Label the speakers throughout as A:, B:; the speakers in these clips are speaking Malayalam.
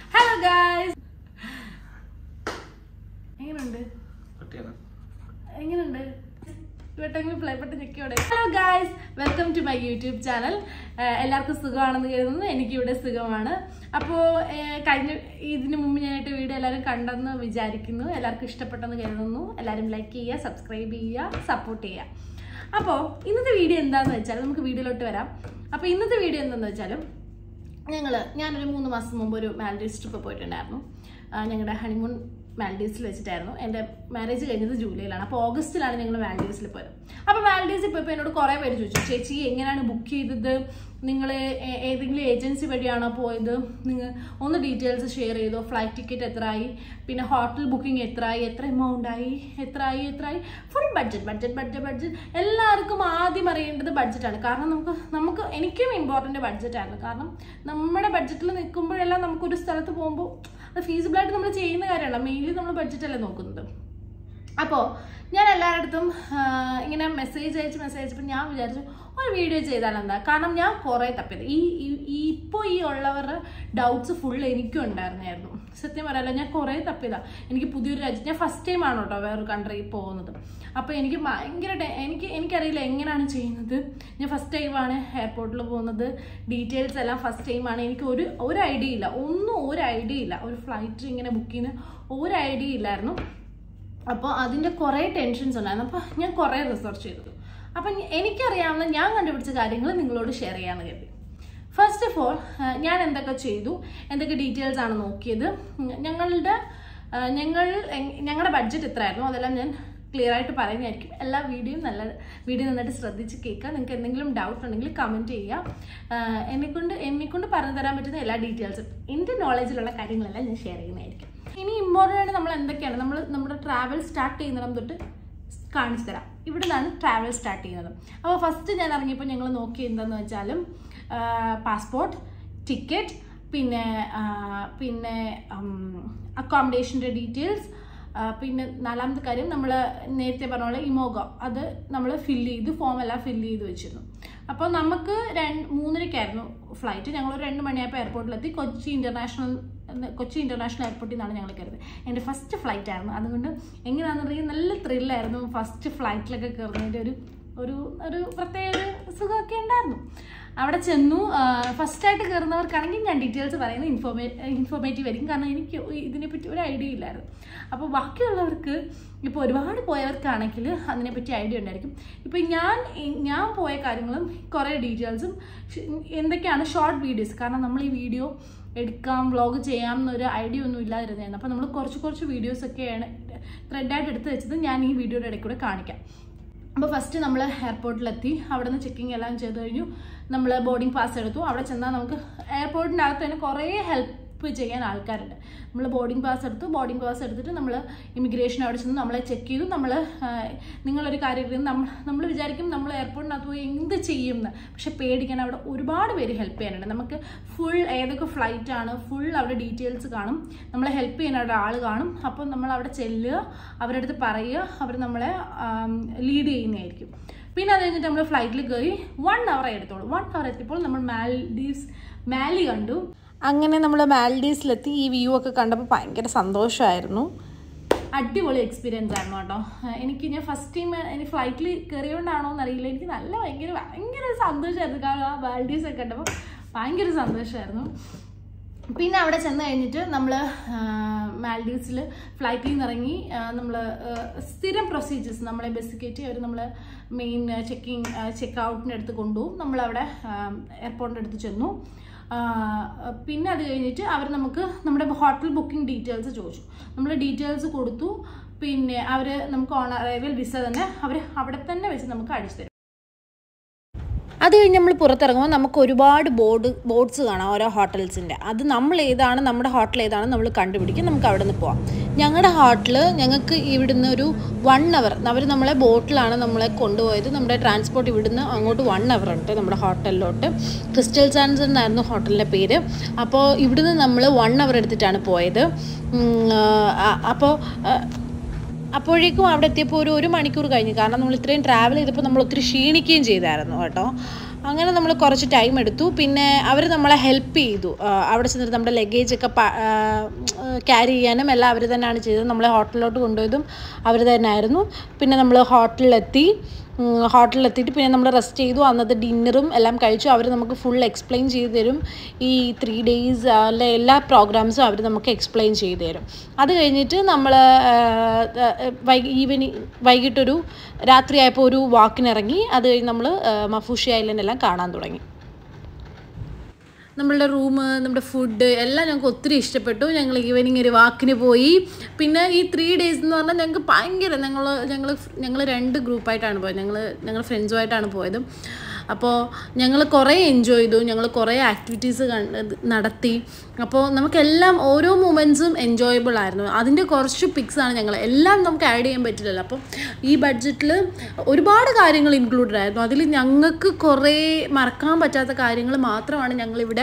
A: ഹലോ ഗായ്സ് എങ്ങനെയുണ്ട്
B: പട്ടിയാണ്
A: എങ്ങനെയുണ്ട് ഇവട്ടെങ്കിലും പ്ലേ ബട്ടൺ ഞെക്കിയോടെ hello guys welcome to my YouTube channel എല്ലാവർക്കും സുഖമാണെന്ന് കരുതുന്നു എനിക്കിവിടെ സുഖമാണ് അപ്പോൾ കഴിഞ്ഞ ഇതിന് മുമ്പ് ഞാനായിട്ട് വീഡിയോ എല്ലാവരും കണ്ടെന്ന് വിചാരിക്കുന്നു എല്ലാവർക്കും ഇഷ്ടപ്പെട്ടെന്ന് കരുതുന്നു എല്ലാവരും ലൈക്ക് ചെയ്യുക സബ്സ്ക്രൈബ് ചെയ്യുക സപ്പോർട്ട് ചെയ്യുക അപ്പോൾ ഇന്നത്തെ വീഡിയോ എന്താണെന്ന് വെച്ചാൽ നമുക്ക് വീഡിയോയിലോട്ട് വരാം അപ്പോൾ ഇന്നത്തെ വീഡിയോ എന്താണെന്ന് വെച്ചാലും ഞങ്ങൾ ഞാനൊരു മൂന്ന് മാസം മുമ്പ് ഒരു മാൽഡീവ്സ് ട്രിപ്പ് പോയിട്ടുണ്ടായിരുന്നു ഞങ്ങളുടെ ഹണിമൂൺ മാൽഡീവ്സിൽ വെച്ചിട്ടായിരുന്നു എൻ്റെ മാരേജ് കഴിഞ്ഞത് ജൂലൈയിലാണ് അപ്പോൾ ഓഗസ്റ്റിലാണ് ഞങ്ങൾ മാൽഡീവ്സിൽ പോയത് അപ്പോൾ മാൽഡീവ്സിൽ പോയപ്പോൾ എന്നോട് കുറേ പേര് ചോദിച്ചു ചേച്ചി എങ്ങനെയാണ് ബുക്ക് ചെയ്തത് നിങ്ങൾ ഏതെങ്കിലും ഏജൻസി വഴിയാണോ പോയത് നിങ്ങൾ ഒന്ന് ഡീറ്റെയിൽസ് ഷെയർ ചെയ്തോ ഫ്ലൈറ്റ് ടിക്കറ്റ് എത്രയായി പിന്നെ ഹോട്ടൽ ബുക്കിംഗ് എത്രയായി എത്ര എമൗണ്ട് ആയി എത്രയായി എത്രയായി full budget budget budget budget എല്ലാവർക്കും ആദ്യം അറിയേണ്ടത് ബഡ്ജറ്റാണ് കാരണം നമുക്ക് നമുക്ക് എനിക്കും ഇമ്പോർട്ടൻ്റ് ബഡ്ജറ്റായിരുന്നു കാരണം നമ്മുടെ ബഡ്ജറ്റിൽ നിൽക്കുമ്പോഴെല്ലാം നമുക്കൊരു സ്ഥലത്ത് പോകുമ്പോൾ അത് ഫീസിബിളായിട്ട് നമ്മൾ ചെയ്യുന്ന കാര്യമല്ല മെയിൻലി നമ്മൾ ബഡ്ജറ്റല്ലേ നോക്കുന്നത് അപ്പോൾ ഞാൻ എല്ലാവരുടെ അടുത്തും ഇങ്ങനെ മെസ്സേജ് അയച്ച് മെസ്സേജ് അയച്ചപ്പോൾ ഞാൻ വിചാരിച്ചു ഒരു വീഡിയോ ചെയ്താൽ എന്താ കാരണം ഞാൻ കുറേ തപ്പിയത് ഈ ഈ ഇപ്പോൾ ഈ ഉള്ളവരുടെ ഡൗട്ട്സ് ഫുൾ എനിക്കും ഉണ്ടായിരുന്നായിരുന്നു സത്യം പറയാലോ ഞാൻ കുറേ തപ്പിയതാണ് എനിക്ക് പുതിയൊരു രാജ്യം ഞാൻ ഫസ്റ്റ് ടൈം ആണ് കേട്ടോ വേറൊരു കൺട്രി പോകുന്നത് അപ്പോൾ എനിക്ക് ഭയങ്കര എനിക്ക് എനിക്കറിയില്ല എങ്ങനെയാണ് ചെയ്യുന്നത് ഞാൻ ഫസ്റ്റ് ടൈമാണ് എയർപോർട്ടിൽ പോകുന്നത് ഡീറ്റെയിൽസ് എല്ലാം ഫസ്റ്റ് ടൈമാണ് എനിക്ക് ഒരു ഒരു ഐഡിയ ഇല്ല ഒന്നും ഒരു ഐഡിയ ഇല്ല ഒരു ഫ്ലൈറ്റ് ഇങ്ങനെ ബുക്ക് ചെയ്യുന്ന ഒരു ഐഡിയ ഇല്ലായിരുന്നു അപ്പോൾ അതിൻ്റെ കുറേ ടെൻഷൻസ് ഉണ്ടായിരുന്നു അപ്പോൾ ഞാൻ കുറേ റിസർച്ച് ചെയ്തു അപ്പം എനിക്കറിയാവുന്ന ഞാൻ കണ്ടുപിടിച്ച കാര്യങ്ങൾ നിങ്ങളോട് ഷെയർ ചെയ്യാമെന്ന് കരുതി ഫസ്റ്റ് ഓഫ് ഓൾ ഞാൻ എന്തൊക്കെ ചെയ്തു എന്തൊക്കെ ഡീറ്റെയിൽസ് ആണ് നോക്കിയത് ഞങ്ങളുടെ ഞങ്ങൾ ഞങ്ങളുടെ ബഡ്ജറ്റ് എത്രയായിരുന്നു അതെല്ലാം ഞാൻ ക്ലിയർ ആയിട്ട് പറയുന്നതായിരിക്കും എല്ലാ വീഡിയോയും നല്ല വീഡിയോ നന്നായിട്ട് ശ്രദ്ധിച്ച് കേൾക്കുക നിങ്ങൾക്ക് എന്തെങ്കിലും ഡൗട്ട് ഉണ്ടെങ്കിൽ കമൻറ്റ് ചെയ്യുക എന്നെക്കൊണ്ട് എന്നെക്കൊണ്ട് പറഞ്ഞു തരാൻ പറ്റുന്ന എല്ലാ ഡീറ്റെയിൽസും എൻ്റെ നോളജിലുള്ള കാര്യങ്ങളെല്ലാം ഞാൻ ഷെയർ ചെയ്യുന്നതായിരിക്കും ഇനി ഇമ്പോർട്ടൻ്റ് ആയിട്ട് നമ്മൾ എന്തൊക്കെയാണ് നമ്മൾ നമ്മുടെ ട്രാവൽ സ്റ്റാർട്ട് ചെയ്യുന്നിടം തൊട്ട് കാണിച്ചു തരാം ഇവിടെ നിന്നാണ് ട്രാവൽ സ്റ്റാർട്ട് ചെയ്യുന്നത് അപ്പോൾ ഫസ്റ്റ് ഞാൻ ഇറങ്ങിയപ്പോൾ ഞങ്ങൾ നോക്കി എന്താന്ന് വെച്ചാലും പാസ്പോർട്ട് ടിക്കറ്റ് പിന്നെ പിന്നെ അക്കോമഡേഷൻ്റെ ഡീറ്റെയിൽസ് പിന്നെ നാലാമത്തെ കാര്യം നമ്മൾ നേരത്തെ പറഞ്ഞ പോലെ ഇമോഗ അത് നമ്മൾ ഫില്ല് ചെയ്ത് ഫോം എല്ലാം ഫില്ല് ചെയ്ത് വെച്ചിരുന്നു അപ്പോൾ നമുക്ക് രണ്ട് മൂന്നരയ്ക്കായിരുന്നു ഫ്ലൈറ്റ് ഞങ്ങൾ ഒരു രണ്ട് മണിയായപ്പോൾ എയർപോർട്ടിലെത്തി കൊച്ചി ഇൻ്റർനാഷണൽ കൊച്ചി ഇൻ്റർനാഷണൽ എയർപോർട്ടിൽ നിന്നാണ് ഞങ്ങൾ കയറുന്നത് എൻ്റെ ഫസ്റ്റ് ഫ്ലൈറ്റ് ആയിരുന്നു അതുകൊണ്ട് എങ്ങനെയാണെന്നുണ്ടെങ്കിൽ നല്ല ത്രില്ലായിരുന്നു ഫസ്റ്റ് ഫ്ലൈറ്റിലൊക്കെ കയറുന്നതിൻ്റെ ഒരു ഒരു ഒരു പ്രത്യേക ഒരു സുഖമൊക്കെ ഉണ്ടായിരുന്നു അവിടെ ചെന്നു ഫസ്റ്റായിട്ട് കയറുന്നവർക്കാണെങ്കിൽ ഞാൻ ഡീറ്റെയിൽസ് പറയുന്നത് ഇൻഫോർമേ ഇൻഫോർമേറ്റീവ് ആയിരിക്കും കാരണം എനിക്ക് ഇതിനെപ്പറ്റി ഒരു ഐഡിയ ഇല്ലായിരുന്നു അപ്പോൾ ബാക്കിയുള്ളവർക്ക് ഇപ്പോൾ ഒരുപാട് പോയവർക്കാണെങ്കിൽ അതിനെപ്പറ്റി ഐഡിയ ഉണ്ടായിരിക്കും ഇപ്പോൾ ഞാൻ ഞാൻ പോയ കാര്യങ്ങളും കുറേ ഡീറ്റെയിൽസും എന്തൊക്കെയാണ് ഷോർട്ട് വീഡിയോസ് കാരണം നമ്മൾ ഈ വീഡിയോ എടുക്കാം വ്ളോഗ് ചെയ്യാം എന്നൊരു ഐഡിയ ഒന്നും ഇല്ലാതിരുന്നതായിരുന്നു അപ്പോൾ നമ്മൾ കുറച്ച് കുറച്ച് വീഡിയോസൊക്കെയാണ് ത്രെഡായിട്ട് എടുത്ത് വെച്ചത് ഞാൻ ഈ വീഡിയോയുടെ ഇടയ്ക്കൂടെ കാണിക്കാം അപ്പോൾ ഫസ്റ്റ് നമ്മൾ എയർപോർട്ടിലെത്തി അവിടെ നിന്ന് ചെക്കിങ് എല്ലാം ചെയ്ത് കഴിഞ്ഞു നമ്മൾ ബോർഡിംഗ് പാസ് എടുത്തു അവിടെ ചെന്നാൽ നമുക്ക് എയർപോർട്ടിൻ്റെ അകത്ത് തന്നെ കുറേ ഹെൽപ്പ് ചെയ്യാൻ ആൾക്കാരുണ്ട് നമ്മൾ ബോർഡിംഗ് പാസ് എടുത്തു ബോർഡിംഗ് പാസ് എടുത്തിട്ട് നമ്മൾ ഇമിഗ്രേഷൻ അവിടെ ചെന്ന് നമ്മളെ ചെക്ക് ചെയ്തു നമ്മൾ നിങ്ങളൊരു കാര്യം നമ്മൾ നമ്മൾ വിചാരിക്കും നമ്മൾ എയർപോർട്ടിനകത്ത് പോയി എന്ത് ചെയ്യും എന്ന് പക്ഷെ പേടിക്കാൻ അവിടെ ഒരുപാട് പേര് ഹെൽപ്പ് ചെയ്യാനുണ്ട് നമുക്ക് ഫുൾ ഏതൊക്കെ ഫ്ലൈറ്റ് ആണ് ഫുൾ അവിടെ ഡീറ്റെയിൽസ് കാണും നമ്മളെ ഹെൽപ്പ് ചെയ്യാൻ അവിടെ ആൾ കാണും അപ്പോൾ നമ്മൾ അവിടെ ചെല്ലുക അവരുടെ അടുത്ത് പറയുക അവർ നമ്മളെ ലീഡ് ചെയ്യുന്നതായിരിക്കും പിന്നെ അത് കഴിഞ്ഞിട്ട് നമ്മൾ ഫ്ലൈറ്റിൽ കയറി വൺ അവർ എടുത്തോളൂ വൺ അവർ എത്തിയപ്പോൾ നമ്മൾ മാൽഡീവ്സ് മാലി കണ്ടു
C: അങ്ങനെ നമ്മൾ മാൽഡീവ്സിലെത്തി ഈ വ്യൂ ഒക്കെ കണ്ടപ്പോൾ ഭയങ്കര സന്തോഷമായിരുന്നു
A: അടിപൊളി എക്സ്പീരിയൻസ് ആയിരുന്നു കേട്ടോ എനിക്ക് ഞാൻ ഫസ്റ്റ് ടൈം എനിക്ക് ഫ്ലൈറ്റിൽ കയറിയോണ്ടാണോ എന്നറിയില്ല എനിക്ക് നല്ല ഭയങ്കര ഭയങ്കര സന്തോഷമായിരുന്നു കാരണം ആ മാൽഡീവ്സ് ഒക്കെ കണ്ടപ്പോൾ ഭയങ്കര സന്തോഷമായിരുന്നു പിന്നെ അവിടെ ചെന്ന് കഴിഞ്ഞിട്ട് നമ്മൾ മാൽഡീവ്സിൽ ഫ്ലൈറ്റിൽ നിന്ന് ഇറങ്ങി നമ്മൾ സ്ഥിരം പ്രൊസീജിയേഴ്സ് നമ്മളെ ബസ് കയറ്റി അവർ നമ്മൾ മെയിൻ ചെക്കിങ് ചെക്ക് ഔട്ടിൻ്റെ അടുത്ത് കൊണ്ടുപോകും നമ്മളവിടെ എയർപോർട്ടിൻ്റെ അടുത്ത് ചെന്നു പിന്നെ അത് കഴിഞ്ഞിട്ട് അവർ നമുക്ക് നമ്മുടെ ഹോട്ടൽ ബുക്കിംഗ് ഡീറ്റെയിൽസ് ചോദിച്ചു നമ്മൾ ഡീറ്റെയിൽസ് കൊടുത്തു പിന്നെ അവർ നമുക്ക് ഓൺ അറൈവൽ വിസ തന്നെ അവർ അവിടെ തന്നെ വെച്ച് നമുക്ക് അടിച്ചു തരും
C: അത് കഴിഞ്ഞ് നമ്മൾ പുറത്തിറങ്ങുമ്പോൾ നമുക്ക് ഒരുപാട് ബോർഡ് ബോർഡ്സ് കാണാം ഓരോ ഹോട്ടൽസിൻ്റെ അത് നമ്മൾ ഏതാണ് നമ്മുടെ ഹോട്ടൽ ഏതാണ് നമ്മൾ കണ്ടുപിടിക്കും നമുക്ക് അവിടെ നിന്ന് പോവാം ഞങ്ങളുടെ ഹോട്ടൽ ഞങ്ങൾക്ക് ഇവിടുന്ന് ഒരു വൺ അവർ അവർ നമ്മളെ ബോട്ടിലാണ് നമ്മളെ കൊണ്ടുപോയത് നമ്മുടെ ട്രാൻസ്പോർട്ട് ഇവിടുന്ന് അങ്ങോട്ട് വൺ അവർ ഉണ്ട് നമ്മുടെ ഹോട്ടലിലോട്ട് ക്രിസ്റ്റൽ ചാൻസ് എന്നായിരുന്നു ഹോട്ടലിൻ്റെ പേര് അപ്പോൾ ഇവിടുന്ന് നമ്മൾ വൺ അവർ എടുത്തിട്ടാണ് പോയത് അപ്പോൾ അപ്പോഴേക്കും അവിടെ എത്തിയപ്പോൾ ഒരു ഒരു മണിക്കൂർ കഴിഞ്ഞു കാരണം നമ്മൾ ഇത്രയും ട്രാവൽ ചെയ്തപ്പോൾ നമ്മൾ ഒത്തിരി ക്ഷീണിക്കുകയും ചെയ്തായിരുന്നു കേട്ടോ അങ്ങനെ നമ്മൾ കുറച്ച് ടൈം എടുത്തു പിന്നെ അവർ നമ്മളെ ഹെൽപ്പ് ചെയ്തു ആ, അവിടെ ചെന്നിട്ട് നമ്മുടെ ലഗേജ് ഒക്കെ ക്യാരി ചെയ്യാനും എല്ലാം അവർ തന്നെയാണ് ചെയ്തത് നമ്മളെ ഹോട്ടലിലോട്ട് കൊണ്ടുപോയതും അവർ തന്നെയായിരുന്നു പിന്നെ നമ്മൾ ഹോട്ടലിലെത്തി ഹോട്ടലിലെത്തിയിട്ട് പിന്നെ നമ്മൾ റെസ്റ്റ് ചെയ്തു അന്നത്തെ ഡിന്നറും എല്ലാം കഴിച്ചു അവർ നമുക്ക് ഫുൾ എക്സ്പ്ലെയിൻ ചെയ്ത് തരും ഈ ത്രീ ഡേയ്സ് അല്ലെ എല്ലാ പ്രോഗ്രാംസും അവർ നമുക്ക് എക്സ്പ്ലെയിൻ ചെയ്ത് തരും അത് കഴിഞ്ഞിട്ട് നമ്മൾ വൈകി ഈവനിങ് വൈകിട്ടൊരു രാത്രിയായപ്പോൾ ഒരു വാക്കിനിറങ്ങി അത് കഴിഞ്ഞ് നമ്മൾ മഫൂഷി ഐലൻഡ് എല്ലാം കാണാൻ തുടങ്ങി നമ്മളുടെ റൂം നമ്മുടെ ഫുഡ് എല്ലാം ഞങ്ങൾക്ക് ഒത്തിരി ഇഷ്ടപ്പെട്ടു ഞങ്ങൾ ഈവനിങ് ഒരു വാക്കിന് പോയി പിന്നെ ഈ ത്രീ ഡേയ്സ് എന്ന് പറഞ്ഞാൽ ഞങ്ങൾക്ക് ഭയങ്കര ഞങ്ങൾ ഞങ്ങൾ ഞങ്ങൾ രണ്ട് ഗ്രൂപ്പായിട്ടാണ് പോയത് ഞങ്ങൾ ഞങ്ങൾ ഫ്രണ്ട്സുമായിട്ടാണ് പോയത് അപ്പോൾ ഞങ്ങൾ കുറേ എൻജോയ് ചെയ്തു ഞങ്ങൾ കുറേ ആക്ടിവിറ്റീസ് നടത്തി അപ്പോൾ നമുക്കെല്ലാം ഓരോ മൂമെൻറ്റ്സും എൻജോയബിൾ ആയിരുന്നു അതിൻ്റെ കുറച്ച് പിക്സാണ് ഞങ്ങൾ എല്ലാം നമുക്ക് ആഡ് ചെയ്യാൻ പറ്റില്ലല്ലോ അപ്പം ഈ ബഡ്ജറ്റിൽ ഒരുപാട് കാര്യങ്ങൾ ഇൻക്ലൂഡഡ് ആയിരുന്നു അതിൽ ഞങ്ങൾക്ക് കുറേ മറക്കാൻ പറ്റാത്ത കാര്യങ്ങൾ മാത്രമാണ് ഞങ്ങളിവിടെ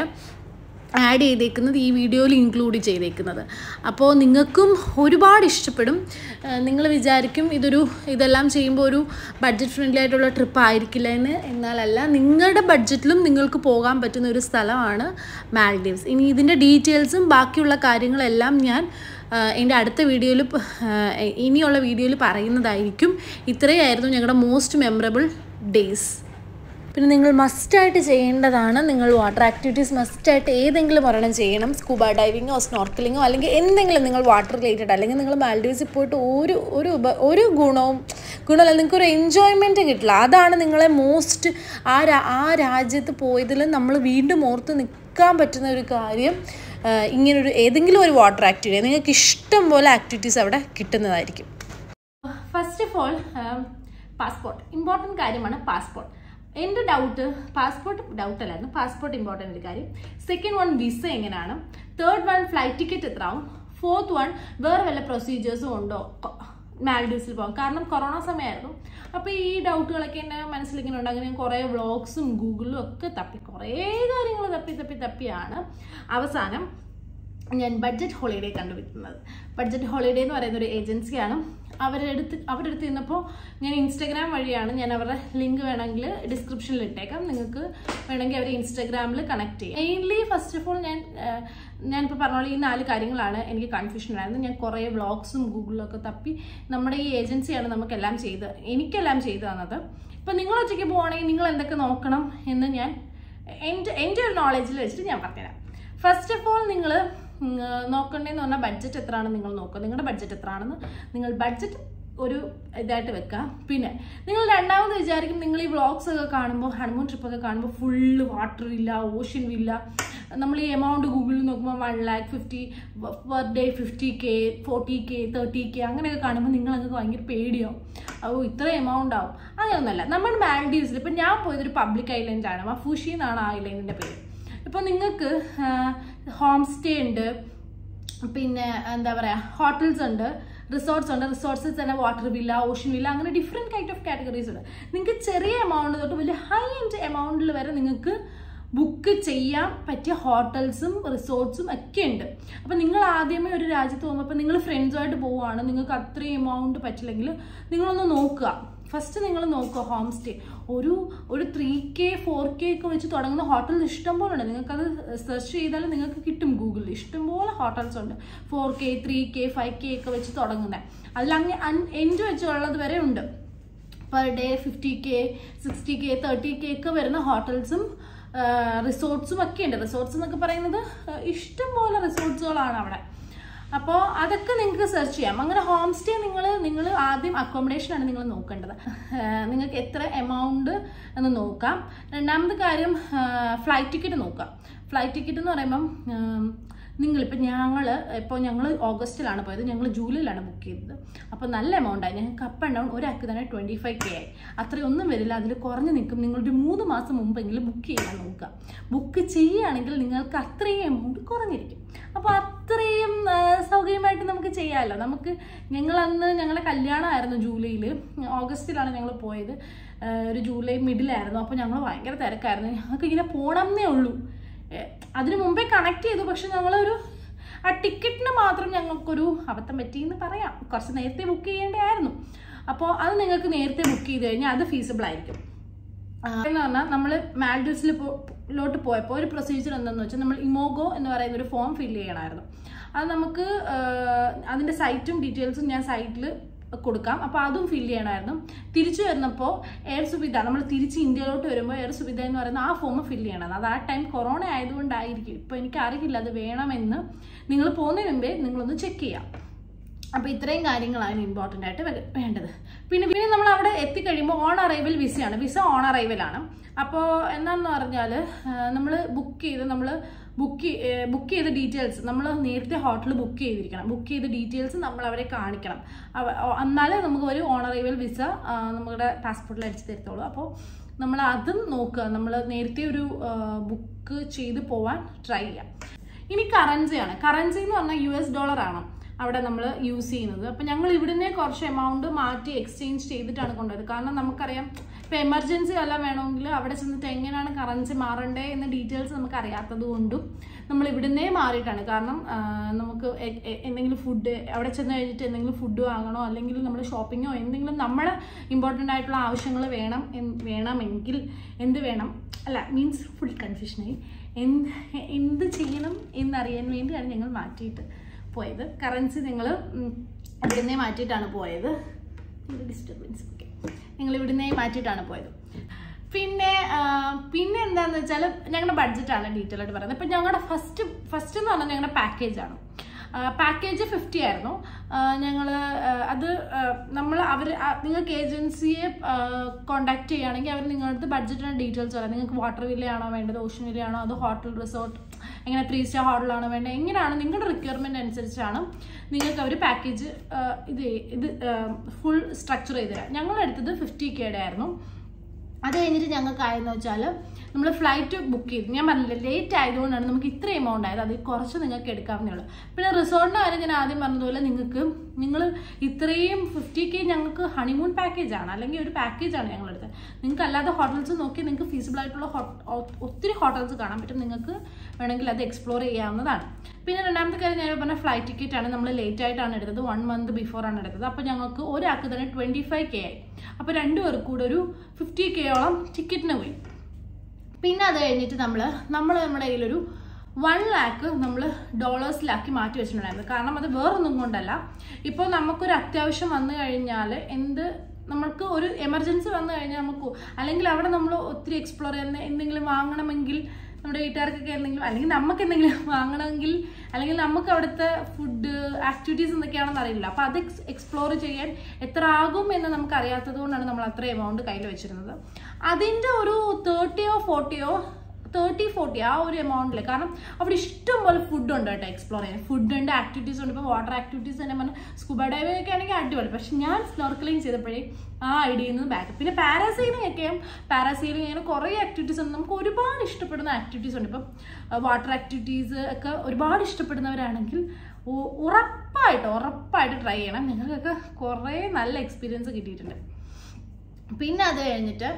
C: ആഡ് ചെയ്തേക്കുന്നത് ഈ വീഡിയോയിൽ ഇൻക്ലൂഡ് ചെയ്തേക്കുന്നത് അപ്പോൾ നിങ്ങൾക്കും ഒരുപാട് ഇഷ്ടപ്പെടും നിങ്ങൾ വിചാരിക്കും ഇതൊരു ഇതെല്ലാം ചെയ്യുമ്പോൾ ഒരു ബഡ്ജറ്റ് ഫ്രണ്ട്ലി ആയിട്ടുള്ള ട്രിപ്പ് ആയിരിക്കില്ല എന്ന് എന്നാലല്ല നിങ്ങളുടെ ബഡ്ജറ്റിലും നിങ്ങൾക്ക് പോകാൻ പറ്റുന്ന ഒരു സ്ഥലമാണ് മാൽഡീവ്സ് ഇനി ഇതിൻ്റെ ഡീറ്റെയിൽസും ബാക്കിയുള്ള കാര്യങ്ങളെല്ലാം ഞാൻ ആ, എൻ്റെ അടുത്ത വീഡിയോയിൽ ഇനിയുള്ള വീഡിയോയിൽ പറയുന്നതായിരിക്കും ഇത്രയായിരുന്നു ഞങ്ങളുടെ മോസ്റ്റ് മെമ്മറബിൾ ഡേയ്സ് പിന്നെ നിങ്ങൾ മസ്റ്റായിട്ട് ചെയ്യേണ്ടതാണ് നിങ്ങൾ വാട്ടർ ആക്ടിവിറ്റീസ് മസ്റ്റായിട്ട് ഏതെങ്കിലും ഒരെണ്ണം ചെയ്യണം സ്കൂബ ഡൈവിങ്ങോ സ്നോർക്കലിങ്ങോ അല്ലെങ്കിൽ എന്തെങ്കിലും നിങ്ങൾ വാട്ടർ റിലേറ്റഡ് അല്ലെങ്കിൽ നിങ്ങൾ മാൽഡീവ്സിൽ പോയിട്ട് ഒരു ഒരു ഉപ ഒരു ഗുണവും ഗുണമല്ല നിങ്ങൾക്ക് ഒരു എൻജോയ്മെൻറ്റ് കിട്ടില്ല അതാണ് നിങ്ങളെ മോസ്റ്റ് ആ രാ ആ രാജ്യത്ത് പോയതിൽ നമ്മൾ വീണ്ടും ഓർത്ത് നിൽക്കാൻ പറ്റുന്ന ഒരു കാര്യം ആ, ഇങ്ങനൊരു ഏതെങ്കിലും ഒരു വാട്ടർ ആക്ടിവിറ്റി നിങ്ങൾക്ക് ഇഷ്ടം പോലെ ആക്ടിവിറ്റീസ് അവിടെ കിട്ടുന്നതായിരിക്കും
A: first of all passport important കാര്യമാണ് പാസ്പോർട്ട് എൻ്റെ ഡൗട്ട് പാസ്പോർട്ട് ഡൗട്ട് അല്ലായിരുന്നു പാസ്പോർട്ട് ഇമ്പോർട്ടൻ്റ് ഒരു കാര്യം സെക്കൻഡ് വൺ വിസ എങ്ങനെയാണ് തേർഡ് വൺ ഫ്ലൈറ്റ് ടിക്കറ്റ് എത്ര ആവും ഫോർത്ത് വൺ വേറെ വല്ല പ്രൊസീജിയേഴ്സും ഉണ്ടോ മാൽഡീവ്സിൽ പോകാം കാരണം കൊറോണ സമയമായിരുന്നു അപ്പോൾ ഈ ഡൗട്ടുകളൊക്കെ എൻ്റെ മനസ്സിലിങ്ങനെ ഉണ്ട് അങ്ങനെ ഞാൻ കുറേ വ്ളോഗ്സും ഗൂഗിളിലും ഒക്കെ തപ്പി കുറേ കാര്യങ്ങൾ തപ്പി തപ്പി തപ്പിയാണ് അവസാനം ഞാൻ ബഡ്ജറ്റ് ഹോളിഡേ കണ്ടുപിടിക്കുന്നത് ബഡ്ജറ്റ് ഹോളിഡേ എന്ന് പറയുന്ന ഒരു ഏജൻസിയാണ് അവരുടെ അടുത്ത് അവരുടെ അടുത്ത് നിന്നപ്പോൾ ഞാൻ ഇൻസ്റ്റാഗ്രാം വഴിയാണ് ഞാൻ അവരുടെ ലിങ്ക് വേണമെങ്കിൽ ഡിസ്ക്രിപ്ഷനിൽ ഇട്ടേക്കാം നിങ്ങൾക്ക് വേണമെങ്കിൽ അവർ ഇൻസ്റ്റാഗ്രാമിൽ കണക്ട് ചെയ്യാം മെയിൻലി ഫസ്റ്റ് ഓഫ് ഓൾ ഞാൻ ആഹ്, ഞാനിപ്പോൾ പറഞ്ഞ പോലെ ഈ നാല് കാര്യങ്ങളാണ് എനിക്ക് കൺഫ്യൂഷൻ ഉണ്ടായിരുന്നത് ഞാൻ കുറേ വ്ളോഗ്സും ഗൂഗിളിലൊക്കെ തപ്പി നമ്മുടെ ഈ ഏജൻസിയാണ് നമുക്കെല്ലാം ചെയ്ത് എനിക്കെല്ലാം ചെയ്തു തന്നത് ഇപ്പം നിങ്ങൾ ഒറ്റയ്ക്ക് പോവുകയാണെങ്കിൽ നിങ്ങൾ എന്തൊക്കെ നോക്കണം എന്ന് ഞാൻ എൻ്റെ എൻ്റെ ഒരു നോളജിൽ വെച്ചിട്ട് ഞാൻ പറഞ്ഞുതരാം ഫസ്റ്റ് ഓഫ് ഓൾ നിങ്ങൾ നോക്കണ്ടേന്ന് പറഞ്ഞാൽ ബഡ്ജറ്റ് എത്രയാണ് നിങ്ങൾ നോക്കുക നിങ്ങളുടെ ബഡ്ജറ്റ് എത്രയാണെന്ന് നിങ്ങൾ ബഡ്ജറ്റ് ഒരു ഇതായിട്ട് വെക്കുക പിന്നെ നിങ്ങൾ രണ്ടാമത് വിചാരിക്കും നിങ്ങൾ ഈ വ്ളോഗ്സ് ഒക്കെ കാണുമ്പോൾ ഹണിമൂൺ ട്രിപ്പൊക്കെ കാണുമ്പോൾ ഫുള്ള് വാട്ടർ ഇല്ല ഓഷ്യൻ ഇല്ല നമ്മൾ ഈ എമൗണ്ട് ഗൂഗിളിൽ നോക്കുമ്പോൾ one lakh fifty per day fifty K forty K thirty K അങ്ങനെയൊക്കെ കാണുമ്പോൾ നിങ്ങൾ അങ്ങ് ഭയങ്കര പേടിയാവും ഓ ഇത്ര എമൗണ്ട് ആവും അങ്ങനെയൊന്നുമല്ല നമ്മുടെ മാൽഡീവ്സിൽ ഇപ്പം ഞാൻ പോയതൊരു പബ്ലിക് ഐലൻഡ് ആണ് മഫൂഷി എന്നാണ് ആ ഐലൻഡിൻ്റെ പേര് ഇപ്പോൾ നിങ്ങൾക്ക് ഹോം സ്റ്റേ ഉണ്ട് പിന്നെ എന്താ പറയുക ഹോട്ടൽസ് ഉണ്ട് റിസോർട്ട്സ് ഉണ്ട് റിസോർട്ട്സിൽ തന്നെ വാട്ടർ വില്ല ഓഷ്യൻ വില്ല അങ്ങനെ ഡിഫറെൻറ്റ് കൈൻഡ് ഓഫ് കാറ്റഗറീസ് ഉണ്ട് നിങ്ങൾക്ക് ചെറിയ എമൗണ്ട് തൊട്ട് വലിയ ഹൈ എൻഡ് എമൗണ്ടിൽ വരെ നിങ്ങൾക്ക് ബുക്ക് ചെയ്യാൻ പറ്റിയ ഹോട്ടൽസും റിസോർട്ട്സും ഒക്കെ ഉണ്ട് അപ്പം നിങ്ങൾ ആദ്യമേ ഒരു രാജ്യത്ത് പോകുമ്പോൾ ഇപ്പം നിങ്ങൾ ഫ്രണ്ട്സുമായിട്ട് പോവുകയാണ് നിങ്ങൾക്ക് അത്രയും എമൗണ്ട് പറ്റില്ലെങ്കിൽ നിങ്ങളൊന്ന് നോക്കുക ഫസ്റ്റ് നിങ്ങൾ നോക്കുക ഹോം സ്റ്റേ ഒരു ഒരു ത്രീ കെ ഫോർ കെ ഒക്കെ വെച്ച് തുടങ്ങുന്ന ഹോട്ടൽ ഇഷ്ടംപോലെ ഉണ്ട് നിങ്ങൾക്കത് സെർച്ച് ചെയ്താൽ നിങ്ങൾക്ക് കിട്ടും ഗൂഗിളിൽ ഇഷ്ടംപോലെ ഹോട്ടൽസ് ഉണ്ട് four K three K five K ഒക്കെ വെച്ച് തുടങ്ങുന്നത് അതിൽ അങ്ങ് എൻഡ് വെച്ചുള്ളത് വരെ ഉണ്ട് per day fifty K sixty K thirty K ഒക്കെ വരുന്ന ഹോട്ടൽസും റിസോർട്ട്സും ഒക്കെ ഉണ്ട് റിസോർട്ട്സ് എന്നൊക്കെ പറയുന്നത് ആ, ഇഷ്ടംപോലെ റിസോർട്ട്സുകളാണ് അവിടെ അപ്പോൾ അതൊക്കെ നിങ്ങൾക്ക് സെർച്ച് ചെയ്യാം അങ്ങനെ ഹോം സ്റ്റേ നിങ്ങൾ നിങ്ങൾ ആദ്യം accommodation ആണ് നിങ്ങൾ നോക്കേണ്ടത് ആ, നിങ്ങൾക്ക് എത്ര എമൗണ്ട് എന്ന് നോക്കാം രണ്ടാമത്തെ കാര്യം ഫ്ലൈറ്റ് ടിക്കറ്റ് നോക്കാം ഫ്ലൈറ്റ് ടിക്കറ്റ് എന്ന് പറയുമ്പം ആം, നിങ്ങളിപ്പോൾ ഞങ്ങൾ ഇപ്പോൾ ഞങ്ങൾ ഓഗസ്റ്റിലാണ് പോയത് ഞങ്ങൾ ജൂലൈയിലാണ് ബുക്ക് ചെയ്തത് അപ്പോൾ നല്ല എമൗണ്ടായി ഞങ്ങൾക്ക് അപ്പ് ആൻഡ് ഡൗൺ ഒരാൾക്ക് തന്നെ ട്വൻറ്റി ഫൈവ് കെ ആയി അത്രയൊന്നും വരില്ല അതിൽ കുറഞ്ഞ് നിൽക്കും നിങ്ങളൊരു മൂന്ന് മാസം മുമ്പെങ്കിലും ബുക്ക് ചെയ്യാൻ നോക്കുക ബുക്ക് ചെയ്യുകയാണെങ്കിൽ നിങ്ങൾക്ക് അത്രയും എമൗണ്ട് കുറഞ്ഞിരിക്കും അപ്പോൾ അത്രയും ആ, സൗകര്യമായിട്ട് നമുക്ക് ചെയ്യാമല്ലോ നമുക്ക് ഞങ്ങൾ അന്ന് ഞങ്ങളുടെ കല്യാണമായിരുന്നു ജൂലൈയിൽ ഓഗസ്റ്റിലാണ് ഞങ്ങൾ പോയത് ആ, ഒരു ജൂലൈ മിഡിലായിരുന്നു അപ്പോൾ ഞങ്ങൾ ഭയങ്കര തിരക്കായിരുന്നു ഞങ്ങൾക്ക് ഇങ്ങനെ പോകണമെന്നേ ഉള്ളൂ ഏ, അതിനു മുമ്പേ കണക്ട് ചെയ്തു പക്ഷെ ഞങ്ങളൊരു ആ ടിക്കറ്റിന് മാത്രം ഞങ്ങൾക്കൊരു അബദ്ധം പറ്റി എന്ന് പറയാം കുറച്ച് നേരത്തെ ബുക്ക് ചെയ്യേണ്ടതായിരുന്നു അപ്പോൾ അത് നിങ്ങൾക്ക് നേരത്തെ ബുക്ക് ചെയ്ത് കഴിഞ്ഞാൽ അത് ഫീസിബിൾ ആയിരിക്കും ആ, എന്ന് പറഞ്ഞാൽ നമ്മൾ മാൽഡീവ്സിൽ ലോട്ട് പോയപ്പോൾ ഒരു പ്രൊസീജിയർ എന്താണെന്ന് വെച്ചാൽ നമ്മൾ ഇമോഗോ എന്ന് പറയുന്ന ഒരു ഫോം ഫില്ല് ചെയ്യണമായിരുന്നു അത് നമുക്ക് ആ, അതിന്റെ സൈറ്റും ഡീറ്റെയിൽസും ഞാൻ സൈറ്റിൽ കൊടുക്കാം അപ്പോൾ അതും ഫില്ല് ചെയ്യണമായിരുന്നു തിരിച്ചു വരുന്നപ്പോൾ എയർ സുവിധ നമ്മൾ തിരിച്ച് ഇന്ത്യയിലോട്ട് വരുമ്പോൾ എയർ സുവിധ എന്ന് പറയുന്ന ആ ഫോം ഫില്ല് ചെയ്യണം അത് ആ ടൈം കൊറോണ ആയതുകൊണ്ടായിരിക്കും ഇപ്പോൾ എനിക്ക് അറിയില്ല അത് വേണമെന്ന് നിങ്ങൾ പോകുന്നതിന് മുമ്പേ നിങ്ങളൊന്ന് ചെക്ക് ചെയ്യാം അപ്പോൾ ഇത്രയും കാര്യങ്ങളാണ് ഇമ്പോർട്ടൻ്റ് ആയിട്ട് വേ- വേണ്ടത് പിന്നെ പിന്നെ നമ്മൾ അവിടെ എത്തിക്കഴിയുമ്പോൾ ഓൺ അറൈവൽ വിസയാണ് വിസ ഓൺ അറൈവലാണ് അപ്പോൾ എന്താണെന്ന് പറഞ്ഞാൽ നമ്മൾ ബുക്ക് ചെയ്ത് നമ്മൾ ബുക്ക് ബുക്ക് ചെയ്ത ഡീറ്റെയിൽസ് നമ്മൾ നേരത്തെ ഹോട്ടൽ ബുക്ക് ചെയ്തിരിക്കണം ബുക്ക് ചെയ്ത ഡീറ്റെയിൽസ് നമ്മൾ അവരെ കാണിക്കണം അവ- ഓ- എന്നാലേ നമുക്ക് ഒരു ഓൺ അറൈവൽ വിസ നമ്മുടെ പാസ്പോർട്ടിൽ അടിച്ച് തരത്തുള്ളൂ അപ്പോൾ നമ്മൾ അതും നോക്കുക നമ്മൾ നേരത്തെ ഒരു ബുക്ക് ചെയ്ത് പോവാൻ ട്രൈ ചെയ്യാം ഇനി കറൻസിയാണ് കറൻസി എന്ന് പറഞ്ഞാൽ യു എസ് ഡോളർ ആണ് അവിടെ നമ്മൾ യൂസ് ചെയ്യുന്നത് അപ്പം ഞങ്ങൾ ഇവിടുന്ന് കുറച്ച് എമൗണ്ട് മാറ്റി എക്സ്ചേഞ്ച് ചെയ്തിട്ടാണ് കൊണ്ടുപോയത് കാരണം നമുക്കറിയാം ഇപ്പം എമർജൻസി വല്ല വേണമെങ്കിൽ അവിടെ ചെന്നിട്ട് എങ്ങനെയാണ് കറൻസി മാറണ്ടേ എന്ന ഡീറ്റെയിൽസ് നമുക്ക് അറിയാത്തത് കൊണ്ടും നമ്മൾ ഇവിടുന്നേ മാറിയിട്ടാണ് കാരണം ആ, നമുക്ക് എ- എ- എന്തെങ്കിലും ഫുഡ് അവിടെ ചെന്ന് കഴിഞ്ഞിട്ട് എന്തെങ്കിലും ഫുഡ് വാങ്ങണോ അല്ലെങ്കിൽ നമ്മൾ ഷോപ്പിങ്ങോ എന്തെങ്കിലും നമ്മളെ ഇമ്പോർട്ടൻ്റ് ആയിട്ടുള്ള ആവശ്യങ്ങൾ വേണം എന്ന് വേണമെങ്കിൽ എന്ത് വേണം അല്ല മീൻസ് ഫുൾ കൺഫ്യൂഷനായി എന്ത് എന്ത് ചെയ്യണം എന്നറിയാൻ വേണ്ടിയാണ് ഞങ്ങൾ മാറ്റിയിട്ട് പോയത് കറൻസി ഞങ്ങൾ ഇവിടുന്നേ മാറ്റിയിട്ടാണ് പോയത് ഡിസ്റ്റർബൻസ് ഓക്കെ ഞങ്ങൾ ഇവിടുന്നേ മാറ്റിയിട്ടാണ് പോയത് പിന്നെ ആ, പിന്നെ എന്താണെന്ന് വെച്ചാൽ ഞങ്ങളുടെ ബഡ്ജറ്റാണ് ഡീറ്റെയിൽ ആയിട്ട് പറയുന്നത് ഇപ്പം ഞങ്ങളുടെ ഫസ്റ്റ് ഫസ്റ്റ് എന്ന് പറഞ്ഞാൽ ഞങ്ങളുടെ പാക്കേജാണ് പാക്കേജ് ഫിഫ്റ്റി ആയിരുന്നു ഞങ്ങൾ അത് നമ്മൾ അവർ നിങ്ങൾക്ക് ഏജൻസിയെ കോണ്ടാക്ട് ചെയ്യുകയാണെങ്കിൽ അവർ നിങ്ങളുടെ ബഡ്ജറ്റിൻ്റെ ഡീറ്റെയിൽസ് പറയാം നിങ്ങൾക്ക് വാട്ടർ വില്ലയാണോ വേണ്ടത് ഓഷൻ വില്ലയാണോ അതോ ഹോട്ടൽ റിസോർട്ട് എങ്ങനെ ത്രീ സ്റ്റാർ ഹോട്ടലാണോ വേണ്ടത് എങ്ങനെയാണ് നിങ്ങളുടെ റിക്വയർമെൻറ്റ് അനുസരിച്ചാണ് നിങ്ങൾക്ക് അവർ പാക്കേജ് ഇത് ഇത് ഫുൾ സ്ട്രക്ചർ ചെയ്ത് തരാം ഞങ്ങൾ എടുത്തത് ഫിഫ്റ്റി കെയുടെ ആയിരുന്നു അത് കഴിഞ്ഞിട്ട് ഞങ്ങൾക്ക് ആയെന്ന് വെച്ചാൽ നമ്മൾ ഫ്ലൈറ്റ് ബുക്ക് ചെയ്തു ഞാൻ പറഞ്ഞില്ല ലേറ്റ് ആയതുകൊണ്ടാണ് നമുക്ക് ഇത്ര എമൗണ്ട് ആയത് അതിൽ കുറച്ച് നിങ്ങൾക്ക് എടുക്കാവുന്നേ ഉള്ളൂ പിന്നെ റിസോർട്ടിൻ്റെ കാര്യം ഞാൻ ആദ്യം പറഞ്ഞതുപോലെ നിങ്ങൾക്ക് നിങ്ങൾ ഇത്രയും ഫിഫ്റ്റി കെ ഞങ്ങൾക്ക് ഹണിമൂൺ പാക്കേജാണ് അല്ലെങ്കിൽ ഒരു പാക്കേജാണ് ഞങ്ങൾ എടുത്തത് നിങ്ങൾക്ക് അല്ലാതെ ഹോട്ടൽസ് നോക്കി നിങ്ങൾക്ക് ഫീസിബിൾ ആയിട്ടുള്ള ഹോ- ഒത്തിരി ഹോട്ടൽസ് കാണാൻ പറ്റും നിങ്ങൾക്ക് വേണമെങ്കിൽ അത് എക്സ്പ്ലോർ ചെയ്യാവുന്നതാണ് പിന്നെ രണ്ടാമത്തെ കാര്യം ഞാൻ പറഞ്ഞ ഫ്ലൈറ്റ് ടിക്കറ്റ് ആണ് നമ്മൾ ലേറ്റ് ആയിട്ടാണ് എടുത്തത് വൺ മന്ത് ബിഫോർ ആണ് എടുത്തത് അപ്പോൾ ഞങ്ങൾക്ക് ഒരാൾക്ക് തന്നെ ട്വൻറ്റി ഫൈവ് കെ ആയി അപ്പോൾ രണ്ടു പേർക്ക് കൂടെ ഒരു ഫിഫ്റ്റി കെയോളം ടിക്കറ്റിന് പോയി പിന്നെ അത് കഴിഞ്ഞിട്ട് നമ്മൾ നമ്മൾ നമ്മുടെ കയ്യിലൊരു വൺ ലാക്ക് നമ്മൾ ഡോളേഴ്സിലാക്കി മാറ്റി വെച്ചിട്ടുണ്ടായിരുന്നു കാരണം അത് വേറൊന്നും കൊണ്ടല്ല ഇപ്പോൾ നമുക്കൊരു അത്യാവശ്യം വന്നു കഴിഞ്ഞാൽ എന്ത് നമ്മൾക്ക് ഒരു എമർജൻസി വന്നു കഴിഞ്ഞാൽ നമുക്ക് അല്ലെങ്കിൽ അവിടെ നമ്മൾ ഒത്തിരി എക്സ്പ്ലോർ ചെയ്യുന്ന എന്തെങ്കിലും വാങ്ങണമെങ്കിൽ നമ്മുടെ വീട്ടുകാർക്കൊക്കെ എന്തെങ്കിലും അല്ലെങ്കിൽ നമുക്ക് എന്തെങ്കിലും വാങ്ങണമെങ്കിൽ അല്ലെങ്കിൽ നമുക്ക് അവിടുത്തെ ഫുഡ് ആക്ടിവിറ്റീസ് എന്തൊക്കെയാണെന്ന് അറിയില്ല അപ്പോൾ അത് എക്സ്പ്ലോർ ചെയ്യാൻ എത്ര ആകും എന്ന് നമുക്ക് അറിയാത്തത് കൊണ്ടാണ് നമ്മൾ അത്ര എമൗണ്ട് കയ്യിൽ വെച്ചിരുന്നത് അതിൻ്റെ ഒരു തേർട്ടിയോ ഫോർട്ടിയോ തേർട്ടി ഫോർട്ടി ആ ഒരു എമൗണ്ടിൽ കാരണം അവിടെ ഇഷ്ടം പോലെ ഫുഡ് ഉണ്ട് കേട്ടോ എക്സ്പ്ലോർ ചെയ്യാൻ ഫുഡ് ഉണ്ട് ആക്ടിവിറ്റീസ് ഉണ്ട് ഇപ്പോൾ വാട്ടർ ആക്ടിവിറ്റീസ് തന്നെ പറഞ്ഞാൽ സ്കൂബ ഡൈവിംഗ് ഒക്കെ ആണെങ്കിൽ അടിപൊളി പക്ഷെ ഞാൻ സ്നോർക്കലിംഗ് ചെയ്തപ്പോഴേ ആ ഐഡിയയിൽ നിന്ന് ബാക്ക് പിന്നെ പാരാസൈലിംഗ് ഒക്കെയും പാരാസൈലിംഗ് അങ്ങനെ കുറേ ആക്ടിവിറ്റീസ് ഉണ്ട് നമുക്ക് ഒരുപാട് ഇഷ്ടപ്പെടുന്ന ആക്ടിവിറ്റീസ് ഉണ്ട് ഇപ്പം വാട്ടർ ആക്ടിവിറ്റീസ് ഒക്കെ ഒരുപാട് ഇഷ്ടപ്പെടുന്നവരാണെങ്കിൽ ഉ- ഉറപ്പായിട്ട് ഉറപ്പായിട്ട് ട്രൈ ചെയ്യണം നിങ്ങൾക്കൊക്കെ കുറേ നല്ല എക്സ്പീരിയൻസ് കിട്ടിയിട്ടുണ്ട് പിന്നെ അത് കഴിഞ്ഞിട്ട്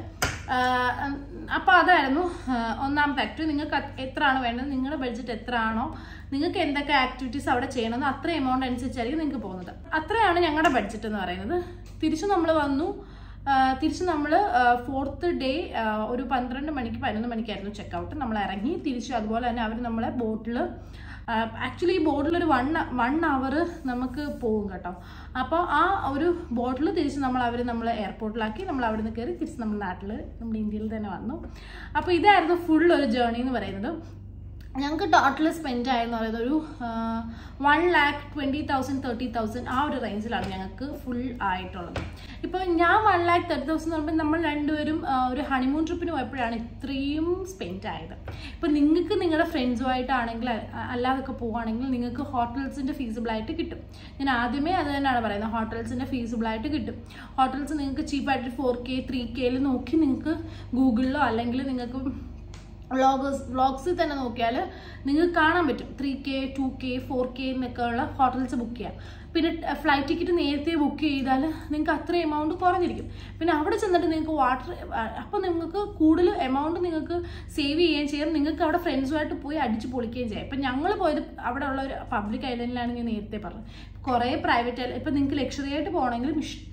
A: അപ്പോൾ അതായിരുന്നു ആ, ഒന്നാമത്തെ ആക്ടിവിറ്റി നിങ്ങൾക്ക് അത് എത്രയാണ് വേണ്ടത് നിങ്ങളുടെ ബഡ്ജറ്റ് എത്ര ആണോ നിങ്ങൾക്ക് എന്തൊക്കെ ആക്ടിവിറ്റീസ് അവിടെ ചെയ്യണമെന്ന് അത്ര എമൗണ്ട് അനുസരിച്ചായിരിക്കും നിങ്ങൾക്ക് പോകുന്നത് അത്രയാണ് ഞങ്ങളുടെ ബഡ്ജറ്റ് എന്ന് പറയുന്നത് തിരിച്ചു നമ്മൾ വന്നു ആ, തിരിച്ച് നമ്മൾ ഫോർത്ത് ഡേ ഒരു പന്ത്രണ്ട് മണിക്ക് പതിനൊന്ന് മണിക്കായിരുന്നു ചെക്കൗട്ട് നമ്മൾ ഇറങ്ങി തിരിച്ചു അതുപോലെ തന്നെ അവർ നമ്മളെ ബോട്ടിൽ ആക്ച്വലി ഈ ബോട്ടിൽ ഒരു വൺ വൺ അവർ നമുക്ക് പോകും കേട്ടോ അപ്പോൾ ആ ഒരു ബോട്ടിൽ തിരിച്ച് നമ്മൾ അവർ നമ്മൾ എയർപോർട്ടിലാക്കി നമ്മൾ അവിടെ നിന്ന് കയറി തിരിച്ച് നമ്മുടെ നാട്ടിൽ നമ്മുടെ ഇന്ത്യയിൽ തന്നെ വന്നു അപ്പോൾ ഇതായിരുന്നു ഫുൾ ഒരു ജേർണി എന്ന് പറയുന്നത് ഞങ്ങൾക്ക് ടോട്ടൽ സ്പെൻഡ് ആയെന്ന് പറയുന്നത് ഒരു one lakh twenty thousand thirty thousand ആ ഒരു റേഞ്ചിലാണ് ഞങ്ങൾക്ക് ഫുൾ ആയിട്ടുള്ളത് ഇപ്പോൾ ഞാൻ വൺ ലാക്ക് തേർട്ടി തൗസൻഡ് എന്ന് പറയുമ്പോൾ നമ്മൾ രണ്ടുപേരും ആ, ഒരു ഹണിമൂൺ ട്രിപ്പിന് പോയപ്പോഴാണ് ഇത്രയും സ്പെൻഡ് ആയത് ഇപ്പോൾ നിങ്ങൾക്ക് നിങ്ങളുടെ ഫ്രണ്ട്സുമായിട്ടാണെങ്കിൽ അല്ലാതൊക്കെ പോവുകയാണെങ്കിൽ നിങ്ങൾക്ക് ഹോട്ടൽസിൻ്റെ ഫീസിബിളായിട്ട് കിട്ടും ഞാൻ ആദ്യമേ അത് തന്നെയാണ് പറയുന്നത് ഹോട്ടൽസിൻ്റെ ഫീസിബിളായിട്ട് കിട്ടും ഹോട്ടൽസ് നിങ്ങൾക്ക് ചീപ്പായിട്ട് ഫോർ കെ ത്രീ കെയിൽ നോക്കി നിങ്ങൾക്ക് ഗൂഗിളിലോ അല്ലെങ്കിൽ നിങ്ങൾക്ക് വ്ളോഗേഴ്സ് വ്ളോഗ്സിൽ തന്നെ നോക്കിയാൽ നിങ്ങൾക്ക് കാണാൻ പറ്റും three K two K four K എന്നൊക്കെ ഉള്ള ഹോട്ടൽസ് ബുക്ക് ചെയ്യാം പിന്നെ ഫ്ലൈറ്റ് ടിക്കറ്റ് നേരത്തെ ബുക്ക് ചെയ്താൽ നിങ്ങൾക്ക് അത്ര എമൗണ്ട് കുറഞ്ഞിരിക്കും പിന്നെ അവിടെ ചെന്നിട്ട് നിങ്ങൾക്ക് വാട്ടർ അപ്പോൾ നിങ്ങൾക്ക് കൂടുതൽ എമൗണ്ട് നിങ്ങൾക്ക് സേവ് ചെയ്യുകയും ചെയ്യാം നിങ്ങൾക്ക് അവിടെ ഫ്രണ്ട്സുമായിട്ട് പോയി അടിച്ച് പൊളിക്കുകയും ചെയ്യാം ഇപ്പം ഞങ്ങൾ പോയത് അവിടെ ഉള്ള ഒരു പബ്ലിക് ഐലൻഡിലാണ് ഞാൻ നേരത്തെ പറഞ്ഞത് കുറേ പ്രൈവറ്റ് ഇപ്പം നിങ്ങൾക്ക് ലക്ഷറി ആയിട്ട് പോകണമെങ്കിലും ഇഷ്ടം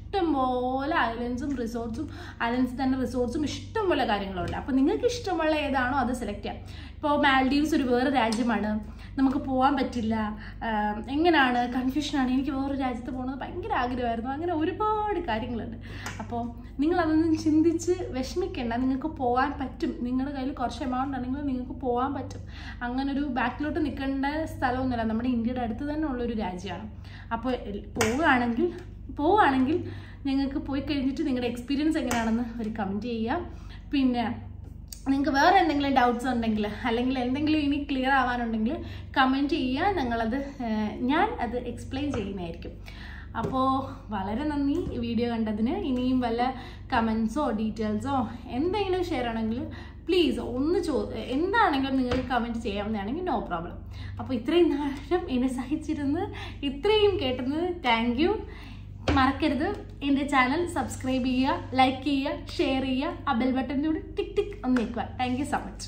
A: ഇഷ്ടംപോലെ ഐലൻഡ്സും റിസോർട്ട്സും ഐലൻഡ്സ് തന്നെ റിസോർട്ട്സും ഇഷ്ടംപോലെ കാര്യങ്ങളുണ്ട് അപ്പോൾ നിങ്ങൾക്ക് ഇഷ്ടമുള്ള ഏതാണോ അത് സെലക്ട് ചെയ്യാം ഇപ്പോൾ മാൽഡീവ്സ് ഒരു വേറെ രാജ്യമാണ് നമുക്ക് പോകാൻ പറ്റില്ല ആഹ് എങ്ങനെയാണ് കൺഫ്യൂഷനാണ് എനിക്ക് വേറൊരു രാജ്യത്ത് പോകുന്നത് ഭയങ്കര ആഗ്രഹമായിരുന്നു അങ്ങനെ ഒരുപാട് കാര്യങ്ങളുണ്ട് അപ്പോൾ നിങ്ങൾ അതൊന്നും ചിന്തിച്ച് വിഷമിക്കേണ്ട നിങ്ങൾക്ക് പോകാൻ പറ്റും നിങ്ങളുടെ കയ്യിൽ കുറച്ച് എമൗണ്ട് ആണെങ്കിൽ നിങ്ങൾക്ക് പോകാൻ പറ്റും അങ്ങനെ ഒരു ബാക്കിലോട്ട് നിൽക്കേണ്ട സ്ഥലമൊന്നുമല്ല നമ്മുടെ ഇന്ത്യയുടെ അടുത്ത് തന്നെ ഉള്ളൊരു രാജ്യമാണ് അപ്പോൾ എൽ- പോവുകയാണെങ്കിൽ പോവുകയാണെങ്കിൽ നിങ്ങൾക്ക് പോയി കഴിഞ്ഞിട്ട് നിങ്ങളുടെ എക്സ്പീരിയൻസ് എങ്ങനെയാണെന്ന് ഒരു കമൻറ്റ് ചെയ്യുക പിന്നെ നിങ്ങൾക്ക് വേറെ എന്തെങ്കിലും ഡൗട്ട്സ് ഉണ്ടെങ്കിൽ അല്ലെങ്കിൽ എന്തെങ്കിലും ഇനി ക്ലിയർ ആവാനുണ്ടെങ്കിൽ കമൻറ്റ് ചെയ്യുക ഞങ്ങളത് ഏഹ്, ഞാൻ അത് എക്സ്പ്ലെയിൻ ചെയ്യുന്നതായിരിക്കും അപ്പോൾ വളരെ നന്ദി ഈ വീഡിയോ കണ്ടതിന് ഇനിയും വല്ല കമൻസോ ഡീറ്റെയിൽസോ എന്തെങ്കിലും ഷെയർ ആണെങ്കിൽ പ്ലീസ് ഒന്ന് ചോ എന്താണെങ്കിലും നിങ്ങൾക്ക് കമൻറ്റ് ചെയ്യാവുന്നതാണെങ്കിൽ നോ പ്രോബ്ലം അപ്പോൾ ഇത്രയും നേരം എന്നെ സഹിച്ചിരുന്ന് ഇത്രയും കേട്ടത് താങ്ക് യു മറക്കരുത് എൻ്റെ ചാനൽ സബ്സ്ക്രൈബ് ചെയ്യുക ലൈക്ക് ചെയ്യുക ഷെയർ ചെയ്യുക ആ ബെൽ ബട്ടൻ്റെ കൂടി ടിക് ടിക് ഒന്ന് നിൽക്കുക താങ്ക് യു സോ മച്ച്